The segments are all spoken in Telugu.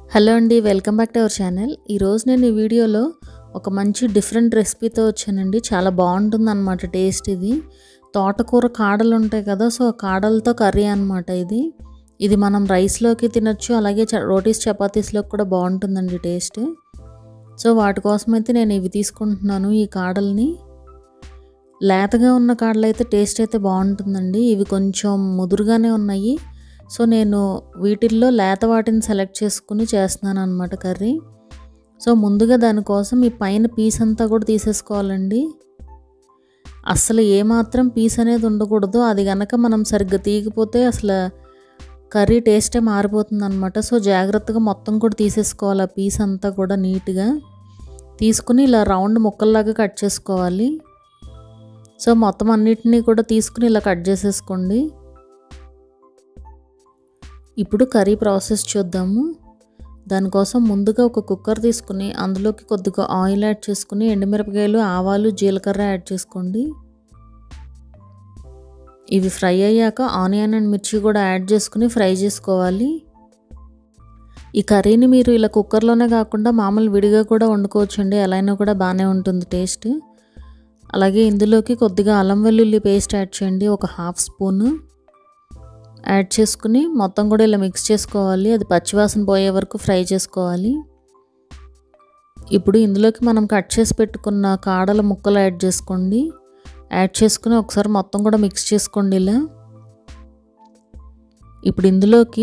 హలో అండి welcome back to our channel ఈరోజు నేను ఈ వీడియోలో ఒక మంచి డిఫరెంట్ రెసిపీతో వచ్చానండి చాలా బాగుంటుంది అనమాట టేస్ట్ ఇది తోటకూర కాడలు ఉంటాయి కదా సో ఆ కాడలతో కర్రీ అనమాట ఇది ఇది మనం రైస్లోకి తినొచ్చు అలాగే చ- రోటీస్ చపాతీస్లోకి కూడా బాగుంటుందండి టేస్ట్ సో వాటి కోసం అయితే నేను ఇవి తీసుకుంటున్నాను ఈ కాడల్ని లేతగా ఉన్న కాడలు అయితే టేస్ట్ అయితే బాగుంటుందండి ఇవి కొంచెం ముదురుగానే ఉన్నాయి సో నేను వీటిల్లో లేత వాటిని సెలెక్ట్ చేసుకుని చేస్తున్నాను అనమాట కర్రీ సో ముందుగా దానికోసం ఈ పైన పీస్ అంతా కూడా తీసేసుకోవాలండి అసలు ఏమాత్రం పీస్ అనేది ఉండకూడదు అది కనుక మనం సరిగ్గా తీయకపోతే అసలు కర్రీ టేస్టే మారిపోతుంది అనమాట సో జాగ్రత్తగా మొత్తం కూడా తీసేసుకోవాలి ఆ పీస్ అంతా కూడా నీట్గా తీసుకుని ఇలా రౌండ్ ముక్కల్లాగా కట్ చేసుకోవాలి సో మొత్తం అన్నిటినీ కూడా తీసుకుని ఇలా కట్ చేసేసుకోండి ఇప్పుడు కర్రీ ప్రాసెస్ చూద్దాము దానికోసం ముందుగా ఒక కుక్కర్ తీసుకుని అందులోకి కొద్దిగా ఆయిల్ యాడ్ చేసుకుని ఎండుమిరపకాయలు ఆవాలు జీలకర్ర యాడ్ చేసుకోండి ఇవి ఫ్రై అయ్యాక ఆనియన్ అండ్ మిర్చి కూడా యాడ్ చేసుకుని ఫ్రై చేసుకోవాలి ఈ కర్రీని మీరు ఇలా కుక్కర్లోనే కాకుండా మామూలు విడిగా కూడా వండుకోవచ్చండి ఎలా అయినా కూడా బాగానే ఉంటుంది టేస్ట్ అలాగే ఇందులోకి కొద్దిగా అల్లం వెల్లుల్లి పేస్ట్ యాడ్ చేయండి ఒక హాఫ్ స్పూన్ యాడ్ చేసుకుని మొత్తం కూడా ఇలా మిక్స్ చేసుకోవాలి అది పచ్చివాసన పోయే వరకు ఫ్రై చేసుకోవాలి ఇప్పుడు ఇందులోకి మనం కట్ చేసి పెట్టుకున్న కాడల ముక్కలు యాడ్ చేసుకోండి యాడ్ చేసుకుని ఒకసారి మొత్తం కూడా మిక్స్ చేసుకోండి ఇలా ఇప్పుడు ఇందులోకి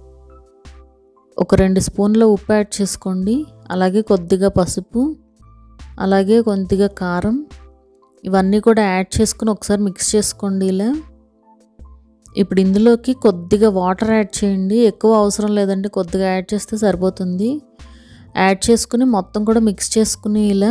ఒక రెండు స్పూన్ల ఉప్పు యాడ్ చేసుకోండి అలాగే కొద్దిగా పసుపు అలాగే కొద్దిగా కారం ఇవన్నీ కూడా యాడ్ చేసుకుని ఒకసారి మిక్స్ చేసుకోండి ఇలా ఇప్పుడు ఇందులోకి కొద్దిగా వాటర్ యాడ్ చేయండి ఎక్కువ అవసరం లేదండి కొద్దిగా యాడ్ చేస్తే సరిపోతుంది యాడ్ చేసుకుని మొత్తం కూడా మిక్స్ చేసుకుని ఇలా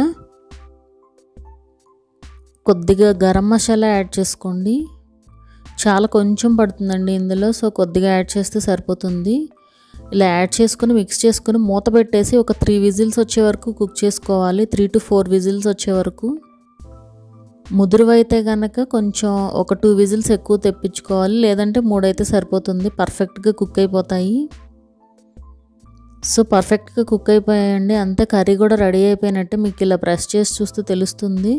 కొద్దిగా గరం మసాలా యాడ్ చేసుకోండి చాలా కొంచెం పడుతుందండి ఇందులో సో కొద్దిగా యాడ్ చేస్తే సరిపోతుంది ఇలా యాడ్ చేసుకుని మిక్స్ చేసుకుని మూత పెట్టేసి ఒక త్రీ విజిల్స్ వచ్చే వరకు కుక్ చేసుకోవాలి త్రీ టు ఫోర్ విజిల్స్ వచ్చే వరకు ముదురువైతే కనుక కొంచెం ఒక టూ విజిల్స్ ఎక్కువ తెప్పించుకోవాలి లేదంటే మూడైతే సరిపోతుంది పర్ఫెక్ట్గా కుక్ అయిపోతాయి సో పర్ఫెక్ట్గా కుక్ అయిపోయాయండి అంతే కర్రీ కూడా రెడీ అయిపోయినట్టే మీకు ఇలా ప్రెస్ చేసి చూస్తే తెలుస్తుంది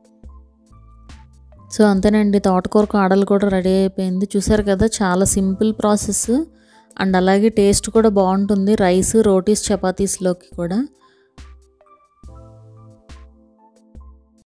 సో అంతేనండి తోటకూర కాడలు కూడా రెడీ అయిపోయింది చూసారు కదా చాలా సింపుల్ ప్రాసెస్ అండ్ అలాగే టేస్ట్ కూడా బాగుంటుంది రైస్ రోటీస్ చపాతీస్లోకి కూడా